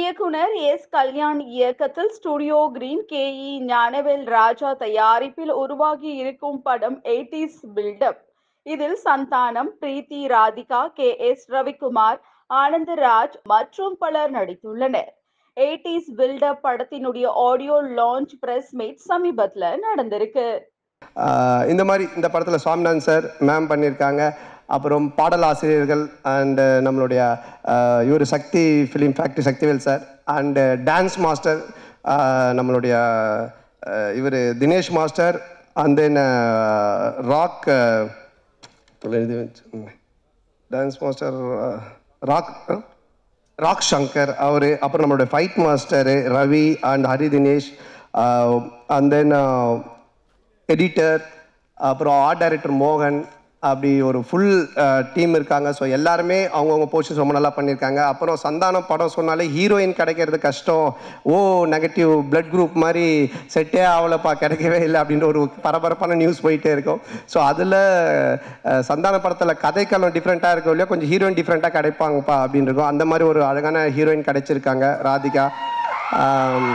இயக்குனர் எஸ் கல்யாண் இயக்கத்தில் studio green K E Gnanavel Raja தயாரிப்பில் உருவாகி இருக்கும் படம் எயிட்டிஸ் பில்டப் இதில் சந்தானம் பிரீத்தி ராதிகா கே எஸ் ரவிக்குமார் ஆனந்தராஜ் மற்றும் பலர் நடித்துள்ளனர் எயிட்டிஸ் பில்டப் படத்தினுடைய ஆடியோ லான்ச் பிரஸ் மீட் சமீபத்துல நடந்திருக்கு ஆஹ் இந்த மாதிரி இந்த படத்தில் சுவாமிநாதன் சார் மேம் பண்ணியிருக்காங்க அப்புறம் பாடல் ஆசிரியர்கள் அண்டு நம்மளுடைய இவர் Sakthi film factory Sakthivel sir and dance master நம்மளுடைய இவர் Dinesh master and then Rock எழுதி வச்சு dance master Rock Rock Shankar அவர் அப்புறம் நம்மளோட fight master Ravi and Hari Dinesh and then editor அப்புறம் ஆர்ட் டைரக்டர் மோகன் அப்படி ஒரு ஃபுல் டீம் இருக்காங்க ஸோ எல்லாருமே அவங்கவுங்க போர்ஷன்ஸ் ரொம்ப நல்லா பண்ணியிருக்காங்க அப்புறம் சந்தானம் படம் சொன்னாலே ஹீரோயின் கிடைக்கிறது கஷ்டம் ஓ நெகட்டிவ் பிளட் குரூப் மாதிரி செட்டே ஆகலப்பா கிடைக்கவே இல்லை அப்படின்ற ஒரு பரபரப்பான நியூஸ் போயிட்டே இருக்கும் ஸோ அதில் சந்தான படத்தில் கதைக்களம் டிஃப்ரெண்ட்டாக இருக்கும் இல்லையா கொஞ்சம் ஹீரோயின் டிஃப்ரெண்ட்டாக கிடைப்பாங்கப்பா அப்படின்னு இருக்கும் அந்த மாதிரி ஒரு அழகான ஹீரோயின் கிடைச்சிருக்காங்க ராதிகா ஆம்,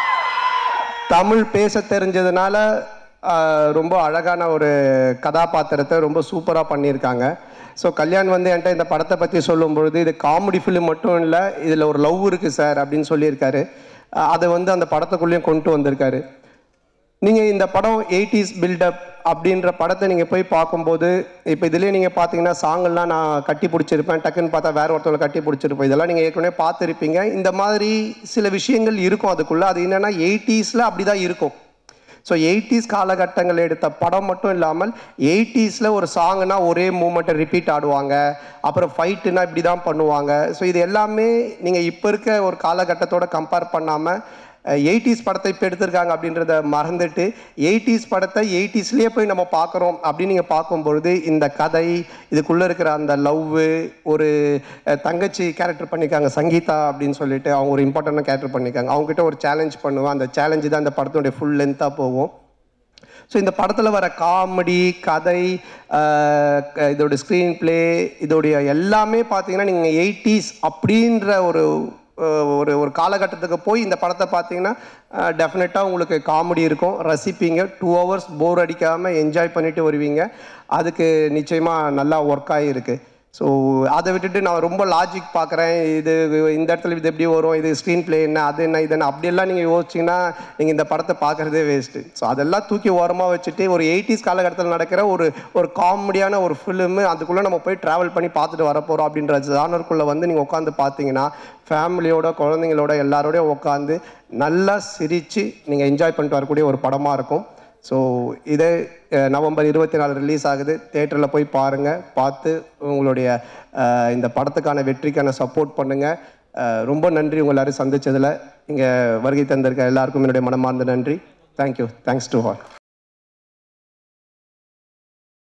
தமிழ் பேச தெரிஞ்சதுனால ஆஹ், ரொம்ப அழகான ஒரு கதாபாத்திரத்தை ரொம்ப சூப்பராக பண்ணியிருக்காங்க ஸோ கல்யாண் வந்து என்கிட்ட இந்த படத்தை பற்றி சொல்லும் பொழுது இது காமெடி ஃபிலிம் மட்டும் இல்லை இதில் ஒரு லவ் இருக்குது சார் அப்படின்னு சொல்லியிருக்காரு ஆஹ், அதை வந்து அந்த படத்துக்குள்ளேயும் கொண்டு வந்திருக்காரு நீங்கள் இந்த படம் எயிட்டிஸ் பில்டப் அப்படின்ற படத்தை நீங்கள் போய் பார்க்கும்போது இப்போ இதுலேயே நீங்கள் பார்த்தீங்கன்னா சாங்கெல்லாம் நான் கட்டி பிடிச்சிருப்பேன் டக்குன்னு பார்த்தா வேற ஒருத்தவங்களை கட்டி பிடிச்சிருப்பேன் இதெல்லாம் நீங்கள் ஏற்கனவே பார்த்துருப்பீங்க இந்த மாதிரி சில விஷயங்கள் இருக்கும் அதுக்குள்ளே அது என்னென்னா எயிட்டிஸில் அப்படி தான் இருக்கும் ஸோ எயிட்டிஸ் காலகட்டங்கள் எடுத்த படம் மட்டும் இல்லாமல் எயிட்டிஸில் ஒரு சாங்னா ஒரே மூமெண்ட்டை ரிப்பீட் ஆடுவாங்க அப்புறம் ஃபைட்டுனா இப்படி தான் பண்ணுவாங்க ஸோ இது எல்லாமே நீங்கள் இப்போ இருக்க ஒரு காலகட்டத்தோட கம்பேர் பண்ணாமல் எயிட்டிஸ் படத்தை இப்போ எடுத்திருக்காங்க அப்படின்றத மறந்துட்டு எயிட்டிஸ் படத்தை எயிட்டிஸ்லேயே போய் நம்ம பார்க்குறோம் அப்படின்னு நீங்கள் பார்க்கும்பொழுது இந்த கதை இதுக்குள்ளே இருக்கிற அந்த லவ்வு ஒரு அஹ், தங்கச்சி கேரக்டர் பண்ணியிருக்காங்க சங்கீதா அப்படின்னு சொல்லிட்டு அவங்க ஒரு இம்பார்ட்டண்டான கேரக்டர் பண்ணியிருக்காங்க அவங்ககிட்ட ஒரு சேலஞ்ச் பண்ணுவேன் அந்த சேலஞ்சு தான் இந்த படத்தினுடைய ஃபுல் லென்த்தாக போகும் ஸோ இந்த படத்தில் வர காமெடி கதை ஆஹ் க- இதோட ஸ்க்ரீன் ப்ளே இதோடைய எல்லாமே பார்த்தீங்கன்னா நீங்கள் எயிட்டிஸ் அப்படின்ற ஒரு ஆஹ் ஒரு ஒரு காலகட்டத்துக்கு போய் இந்த படத்தை பார்த்தீங்கன்னா டெஃபினட்டாக உங்களுக்கு காமெடி இருக்கும் ரசிப்பீங்க டூ ஹவர்ஸ் போர் அடிக்காமல் என்ஜாய் பண்ணிட்டு வருவீங்க அதுக்கு நிச்சயமாக நல்லா ஒர்க் ஆகிருக்கு ஸோ அதை விட்டுட்டு நான் ரொம்ப லாஜிக் பார்க்குறேன் இது இந்த இடத்துல இது எப்படி வரும் இது ஸ்க்ரீன் ப்ளே என்ன அது என்ன இது என்ன அப்படியெல்லாம் நீங்கள் யோசிச்சிங்கன்னா நீங்கள் இந்த படத்தை பார்க்குறதே வேஸ்ட்டு ஸோ அதெல்லாம் தூக்கி ஓரமாக வச்சுட்டு ஒரு எயிட்டிஸ் காலகட்டத்தில் நடக்கிற ஒரு ஒரு காமெடியான ஒரு ஃபிலிமு அதுக்குள்ளே நம்ம போய் ட்ராவல் பண்ணி பார்த்துட்டு வரப்போகிறோம் அப்படின்ற ஜானருக்குள்ளே வந்து நீங்கள் உட்காந்து பார்த்தீங்கன்னா ஃபேமிலியோட குழந்தைங்களோட எல்லாரோடய உட்காந்து நல்லா சிரித்து நீங்கள் என்ஜாய் பண்ணிட்டு வரக்கூடிய ஒரு படமாக இருக்கும் ஸோ இது அஹ், நவம்பர் இருபத்தி நாலு ரிலீஸ் ஆகுது தேட்டரில் போய் பாருங்கள் பார்த்து உங்களுடைய அஹ், இந்த படத்துக்கான வெற்றிக்கான சப்போர்ட் பண்ணுங்கள் ரொம்ப நன்றி உங்கள் எல்லாரும் சந்திச்சதில் இங்கே வருகை தந்திருக்க எல்லாருக்கும் என்னுடைய மனமார்ந்த நன்றி தேங்க்யூ தேங்க்ஸ் டு ஆல்